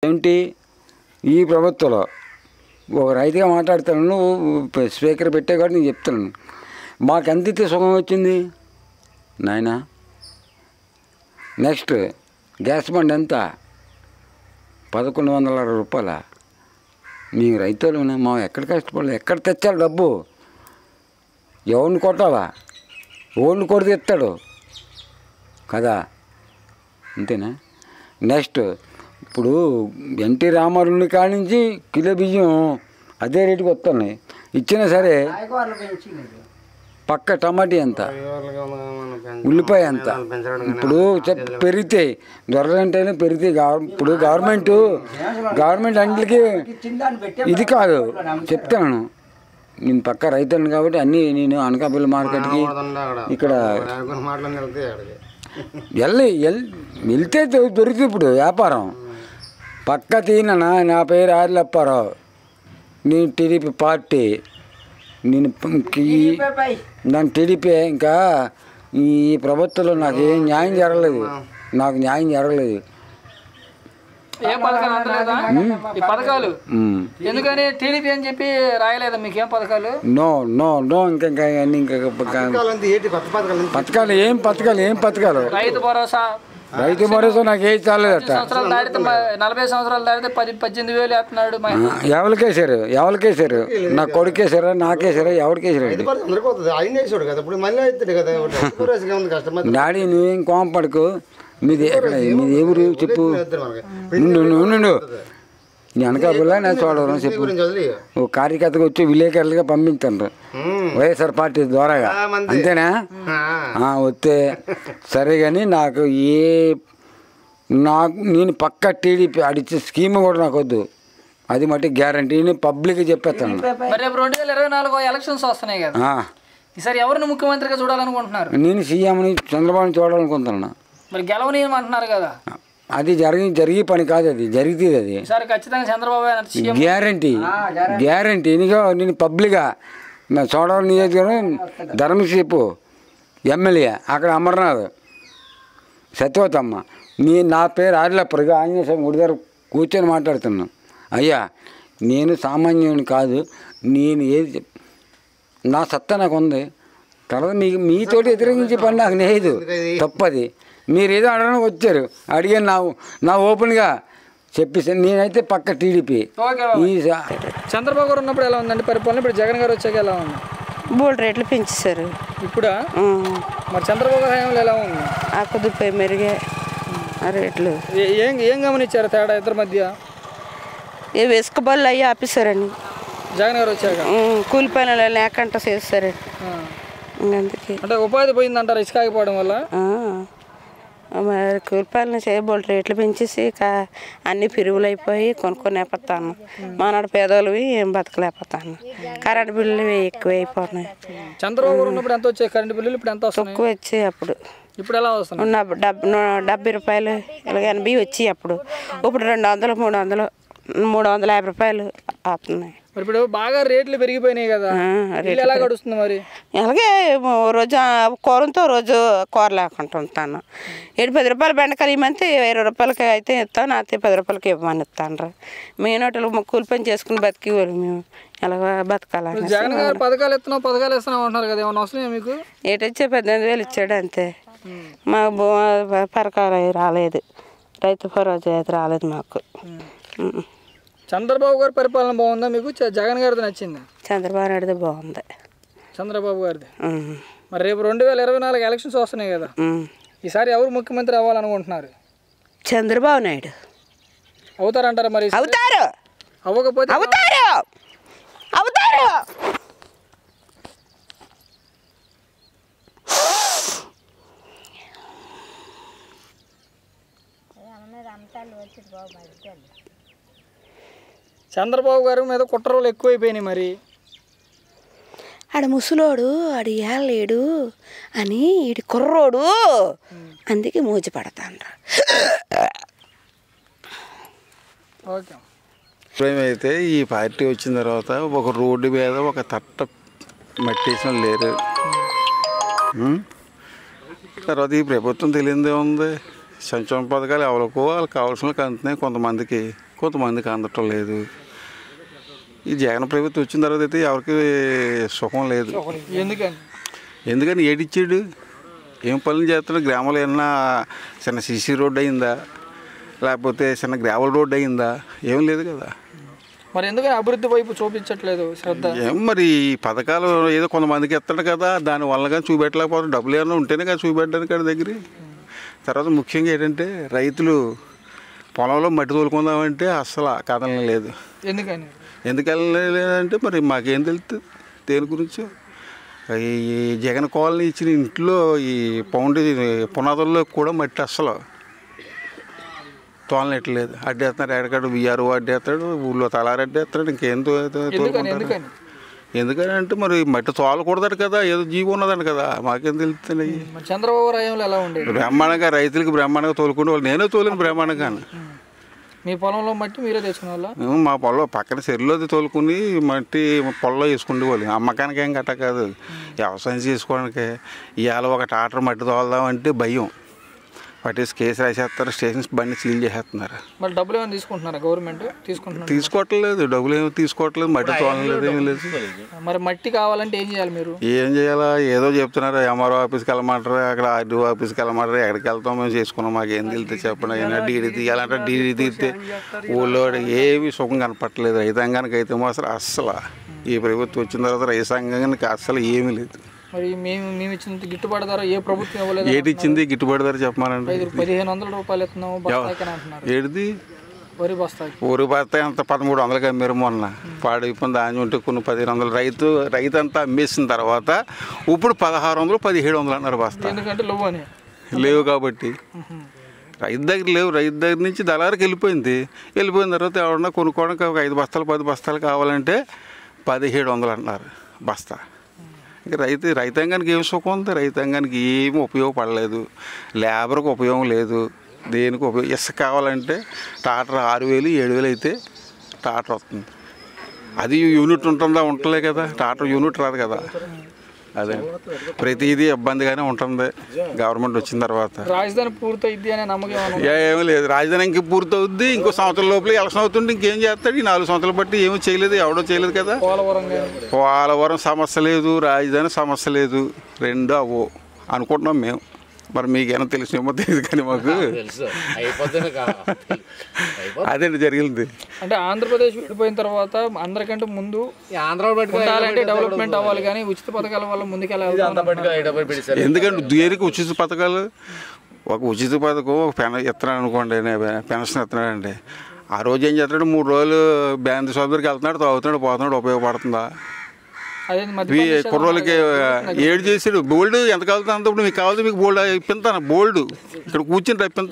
ఏంటి ఈ ప్రభుత్వంలో ఒక రైతుగా మాట్లాడతాను నువ్వు స్పీకర్ పెట్టే కూడా నేను చెప్తాను మాకు ఎంత ఇస్తే సుఖం వచ్చింది నాయనా నెక్స్ట్ గ్యాస్ బండ్ ఎంత పదకొండు వందల అరవై రూపాయల మేము రైతులు మా ఎక్కడ కష్టపడలేదు ఎక్కడ తెచ్చాలి డబ్బు ఎవరిని కొట్టాలా ఓడిని కొడితే ఇస్తాడు కదా అంతేనా నెక్స్ట్ ఇప్పుడు ఎన్టీ రామారావు కాడి నుంచి కిలో బియ్యం అదే రేటుకి వస్తున్నాయి ఇచ్చినా సరే పక్క టమాటీ ఎంత ఉల్లిపాయ ఎంత ఇప్పుడు చెప్ పెరిగితే దొరలంటేనే పెరిగితే గవర్- ఇప్పుడు గవర్నమెంట్ గవర్నమెంట్ అన్నిటికీ ఇది కాదు చెప్తాను నేను పక్క రైతుని కాబట్టి అన్నీ నేను అనకాపల్లి మార్కెట్కి ఇక్కడ మాటలు వెళ్తాయి అక్కడికి వెళ్ళి ఎల్ వెళ్తే దొ- దొరుకుతుంది ఇప్పుడు వ్యాపారం పక్క తీననా నా పేరు ఆర్లప్పారావు నేను టీడీపీ పార్టీ నేను ప- ఈ నేను టీడీపీ ఇంకా ఈ ప్రభుత్వంలో నాకు ఏం న్యాయం జరగలేదు నాకు న్యాయం జరగలేదు ఏం పథకాలు అందలేదా ఈ పథకాలు మ్. ఎందుకని టీడీపీ అని చెప్పి రాయలేదా మీకు ఏం పథకాలు నో నో నో ఇంకా ఇంకా అన్నీ ఇంకా ఇంకా పథకాలు ఏంటి కొత్త పథకాలు ఏంటి? పథకాలు ఏం పథకాలు ఏం పథకాలు రైతు భరోసా రైతు భరోసా నాకు ఏం చాలేదట సంవత్సరాలు దాటితే మ- నలభై సంవత్సరాలు దాటితే పది పద్దెనిమిది వేలు వేస్తున్నాడు మా ఎవరికేసారు ఎవరికేసారు నా కొడుకేసారా నాకేసారా ఎవరికేసారు ఇది పథకం అందరికీ వస్తుంది ఆయన వేసాడు కదా ఇప్పుడు మళ్ళీ అవుతుంది కదా రైతుగా ఉంది కష్టం మరి డాడీ నువ్వేం కోపడకు మీది ఎక్కడ మీది ఏ ఊరు చెప్పు వేస్తారు మనకి. నుండు నుండు నుండు నీ అనకాపల్లా నేను చూడవరం చెప్పు గురించి వదిలి ఓ కార్యకర్తగా వచ్చి విలేకరులుగా పంపించండి ఉమ్. వైఎస్ఆర్ పార్టీ ద్వారాగా ఆ, మంది. అంతేనా ఆ. ఆ, వస్తే సరే కానీ నాకు ఏ నాకు నేను పక్క టీడీపీ అడిచే స్కీమ్ కూడా నాకు వద్దు అది మట్టి గ్యారంటీ పబ్లిక్ చెప్పేస్తాను మరి రేపు రెండు వేల ఇరవై నాలుగు ఎలక్షన్స్ వస్తున్నాయి కదా ఆ, ఈసారి ఎవరిని ముఖ్యమంత్రిగా చూడాలనుకుంటున్నారు నేను సీఎంని చంద్రబాబుని చూడాలనుకుంటున్నా మరి గెలవనీయమంటున్నారు కదా అది జరిగి జరిగే పని కాదు అది జరుగుతుంది అది ఈసారి ఖచ్చితంగా చంద్రబాబు ఆయన సీఎం గ్యారంటీ గ్యారంటీ ఇదిగో నేను పబ్లిక్గా నా చోడవరం నియోజకవర్గం ధర్మసేపు ఎమ్మెల్యే అక్కడ అమర్నాథ్ సత్యవతమ్మ నీ నా పేరు ఆదిలప్పరుగా ఆంజనేయ స్వామి గుడి దగ్గర కూర్చొని మాట్లాడుతున్నాను అయ్యా నేను సామాన్యుని కాదు నేను ఏది చెప్- నా సత్తా నాకు ఉంది తర్వాత మీ మీతోటి వ్యతిరేకించే పని నాకు లేదు తప్పది మీరు ఏదో అడగడానికి వచ్చారు అడిగాను నా నా ఓపెన్గా చెప్పేసాను నేనైతే పక్క టీడీపీ ఓకే ఈ స- చంద్రబాబు గారు ఉన్నప్పుడు ఎలా ఉందండి పరిపాలన ఇప్పుడు జగన్ గారు వచ్చాక ఎలా ఉంది బోల్డ్ రేట్లు పెంచేశారు ఇప్పుడా ఉమ్. మరి చంద్రబాబు గారి హయాంలో ఎలా ఉంది ఆ కొద్దిపై మెరుగే ఆ రేట్లు ఏ- ఏం ఏం గమనించారు తేడా ఇద్దరి మధ్య ఏ ఇసుక బళ్ళు అయ్యి ఆపేశారండి జగన్ గారు వచ్చాక ఉమ్, కూలి పనులు లేకంట చేస్తారండి ఆ. అందుకే అంటే ఉపాధి పోయిందంటారు ఇసుక ఆగిపోవడం వల్ల ఆ. మరి కూలి పనులు చేయ బోల్డ్ రేట్లు పెంచేసి కా అన్ని పిరుగులు అయిపోయి కొనుక్కొని వేపతాను మానాడు పేదోళ్ళవి ఏం బతకలేకపోతాను కరెంట్ బిల్లులు ఎక్కువ అయిపోతున్నాయి చంద్రబాబు గారు ఉన్నప్పుడు ఎంత వచ్చాయి కరెంట్ బిల్లులు ఇప్పుడు ఎంత వస్తున్నాయి తక్కువ వచ్చాయి అప్పుడు ఇప్పుడు ఎలా వస్తున్నాయి ఉన్న డబ్ ను- డెబ్బై రూపాయలు ఇలాగ ఎనభై వచ్చి అప్పుడు ఇప్పుడు రెండు వందలు మూడు వందలు మూడు వందల యాభై రూపాయలు అవుతున్నాయి మరి ఇప్పుడు బాగా రేట్లు పెరిగిపోయినాయి కదా ఆ, ఇల్లు ఎలా గడుస్తుంది మరి అలాగే ఓ రోజు ఆ కూరతో రోజు కూర లేకుండా ఉంటాను ఏడు పది రూపాయలు బెండకాయలు ఇవ్వమంటే ఇరవై రూపాయలకి అయితే ఇస్తాను అయితే పది రూపాయలకి ఇవ్వమని ఇస్తాను మీనోటలు కూలి పని చేసుకుని బతికి మేము ఎలాగ బతకాలని జగన్ గారు పథకాలు ఇస్తున్నాం పథకాలు ఇస్తున్నాం అంటున్నారు కదా ఏమన్నా వస్తున్నాయా మీకు ఏటొచ్చే పద్దెనిమిది వేలు ఇచ్చాడు అంతే మాకు భూ పరకాలు అవి రాలేదు రైతు భరోసా అయితే రాలేదు మాకు ఉమ్. చంద్రబాబు గారి పరిపాలన బాగుందా మీకు చ- జగన్ గారిది నచ్చింది చంద్రబాబు నాయుడుది బాగుంది చంద్రబాబు గారిది ఉమ్. మరి రేపు రెండు వేల ఇరవై నాలుగు ఎలక్షన్స్ వస్తున్నాయి కదా ఉమ్. ఈసారి ఎవరు ముఖ్యమంత్రి అవ్వాలనుకుంటున్నారు చంద్రబాబు నాయుడు అవుతారంటారా మరి అవుతారు అవ్వకపోతే అవుతారు అవుతారు చంద్రబాబు గారి మీద కుట్రలు ఎక్కువైపోయినాయి మరి ఆడ ముసలోడు ఆడు ఏలేడు అని ఈడి కుర్రోడు అందుకే మోజు పడతాండ్రు ఓకే ఏమైతే ఈ పార్టీ వచ్చిన తర్వాత ఒక రోడ్డు మీద ఒక తట్ట మట్టేసిన లేరు ఉం? తర్వాత ఈ ప్రభుత్వం తెలియదే ఉంది సంక్షేమ పథకాలు ఎవరికో వాళ్ళకి కావాల్సిన వాళ్ళకి అందుతున్నాయి కొంతమందికి కొంతమందికి అందటం లేదు ఈ జగన్ ప్రభుత్వం వచ్చిన తర్వాత అయితే ఎవరికి సుఖం లేదు ఎందుకని ఎందుకని ఏడిచ్చాడు ఏం పనులు చేస్తున్నాడు గ్రామంలో ఏమన్నా చిన్న సిసి రోడ్డు అయిందా లేకపోతే చిన్న గ్రావెల్ రోడ్డు అయిందా ఏం లేదు కదా మరి ఎందుకని అభివృద్ధి వైపు చూపించట్లేదు శ్రద్ధ ఏం మరి ఈ పథకాలు ఏదో కొంతమందికి ఇస్తాడు కదా దాని వల్ల కానీ చూపెట్టలేకపోతే డబ్బులు ఏమైనా ఉంటేనే కదా చూపెట్టడానికి కాడి దగ్గర తర్వాత ముఖ్యంగా ఏంటంటే రైతులు పొలంలో మట్టి తోలుకుందామంటే అస్సలు కథనం లేదు ఎందుకని ఎందుకు వెళ్ళలేదంటే మరి మాకేం తెలుస్తుంది దేని గురించి ఈ జగన్ కాలనీ ఇచ్చిన ఇంట్లో ఈ పౌండ్ పునాదుల్లో కూడా మట్టి అస్సలు తోలనట్లేదు అడ్డేస్తున్నాడు ఎడకాడు విఆర్ఓ అడ్డేస్తాడు ఊళ్ళో తలారి అడ్డేస్తాడు ఇంకేం తో- తో- ఎందుకని తోలుకుంటారు ఎందుకని ఎందుకని అంటే మరి మట్టి తోలకూడదట కదా ఏదో జీవి ఉన్నదంట కదా మాకేం తెలుస్తుంది మరి చంద్రబాబు రాయంలో ఎలా ఉండేది బ్రహ్మాండంగా రైతులకి బ్రహ్మాండంగా తోలుకునే వాళ్ళు నేనే తోలిన బ్రహ్మాండంగా మీ పొలంలో మట్టి మీరే తెచ్చుకునే వాళ్ళ మేము మా పొలం పక్కన చెరువులోది తోలుకుని మట్టి పొలంలో వేసుకుంటే వాళ్ళు అమ్మకానికి ఏం గట్ట కాదు వ్యవసాయం చేసుకోవడానికి ఇవాళ ఒక టాటర్ మట్టి తోలుదామంటే భయం పట్టేసి కేసు రాసేస్తారు స్టేషన్స్ బండి సీల్ చేసేస్తున్నారు మరి డబ్బులు ఏమైనా తీసుకుంటున్నారా గవర్నమెంట్ తీసుకుంటున్నారు తీసుకోవట్లేదు డబ్బులు ఏమి తీసుకోవట్లేదు మట్టి తోలలేదు ఏమి లేదు మరి మట్టి కావాలంటే ఏం చేయాలి మీరు ఏం చేయాలా ఏదో చెప్తున్నారు ఎంఆర్ఓ ఆఫీస్కి వెళ్ళమంటారు అక్కడ ఆర్డీఓ ఆఫీస్కి వెళ్ళమంటారు ఎక్కడికి వెళ్తాం మేము చేసుకున్నాం మాకు ఏం తెలితే చెప్పండి అయినా డీడీ తీయాలంటే డీడీ తీస్తే ఊళ్ళో ఏమి సుఖం కనపట్టలేదు రైతాంగానికి అయితే మాత్రం అస్సలు ఈ ప్రభుత్వం వచ్చిన తర్వాత రైతాంగానికి అస్సలు ఏమీ లేదు మరి మేము మేము ఇచ్చినంత గిట్టుబాటు ధర ఏ ప్రభుత్వం ఇవ్వలేదు ఏటి ఇచ్చింది గిట్టుబాటు ధర చెప్పమానండి ఐదు పదిహేను వందల రూపాయలు ఇస్తున్నాము బస్తాకి అని అంటున్నారు ఏడిది వరి బస్తాకి ఊరు బత్తాయి అంత పదమూడు వందలకి అమ్మారు మొన్న పాడైపోయిన దాని ఉంటే కొన్ని పదిహేను వందలు రైతు రైతు అంతా అమ్మేసిన తర్వాత ఇప్పుడు పదహారు వందలు పదిహేడు వందలు అన్నారు బస్తా ఎందుకంటే లోవు అని లేవు కాబట్టి రైతు దగ్గర లేవు రైతు దగ్గర నుంచి దళారికి వెళ్ళిపోయింది వెళ్ళిపోయిన తర్వాత ఎవరన్నా కొనుక్కోవడానికి ఒక ఐదు బస్తాలు పది బస్తాలు కావాలంటే పదిహేడు వందలు అంటున్నారు బస్తా ఇంకా రైతు రైతాంగానికి ఏం సుఖం ఉంది రైతాంగానికి ఏమి ఉపయోగపడలేదు లేబర్కి ఉపయోగం లేదు దేనికి ఉపయోగం ఇసుక కావాలంటే టాటర్ ఆరు వేలు ఏడు వేలు అయితే టాటర్ వస్తుంది అది యూనిట్ ఉంటుందా ఉండలే కదా టాటర్ యూనిట్ రాదు కదా అదే ప్రతిదీ ఇబ్బందిగానే ఉంటుంది గవర్నమెంట్ వచ్చిన తర్వాత రాజధాని పూర్తయిద్ది అనే నమ్మకం ఏమైనా ఉందా? ఏమీ లేదు రాజధాని ఇంక పూర్తవుద్ది ఇంకో సంవత్సరం లోపల ఎలక్షన్ అవుతుంటే ఇంకేం చేస్తాడు ఈ నాలుగు సంవత్సరాలు బట్టి ఏమీ చేయలేదు ఎవడో చేయలేదు కదా పోలవరం కానీ పోలవరం సమస్య లేదు రాజధాని సమస్య లేదు రెండు అవ్వు అనుకుంటున్నాం మేము మరి మీకేమైనా తెలిసినేమో తెలియదు కానీ మాకు తెలుసు అయిపోతుంది కా- అయిపోతుంది. అదేంటి జరిగింది అంటే ఆంధ్రప్రదేశ్ విడిపోయిన తర్వాత అందరికంటే ముందు ఈ ఆంధ్రాలో పట్టుకుని ఉండాలంటే డెవలప్మెంట్ అవ్వాలి కానీ ఉచిత పథకాల వల్ల ముందుకెళ్ళాలి అంతా పట్టుకుని హైదరాబాద్ పెట్టేశారు ఎందుకంటే దేనికి ఉచిత పథకాలు ఒక ఉచిత పథకం ఒక పెన ఇస్తున్నాడు అనుకోండి నే- పెన్షన్ ఇస్తున్నాడండి ఆ రోజు ఏం చేస్తున్నాడు మూడు రోజులు బ్యాంక్ సోదరికి వెళ్తున్నాడు తాగుతున్నాడు పోతున్నాడు ఉపయోగపడుతుందా అదే ఇవి మధ్య కుర్రోళ్ళకి ఏడు చేసాడు బోల్డ్ ఎంత కావాలంటే అంత ఇప్పుడు మీకు కావాలి మీకు బోల్డ్ ఇప్పింతాను బోల్డ్ ఇక్కడ కూర్చుని రప్పింతాను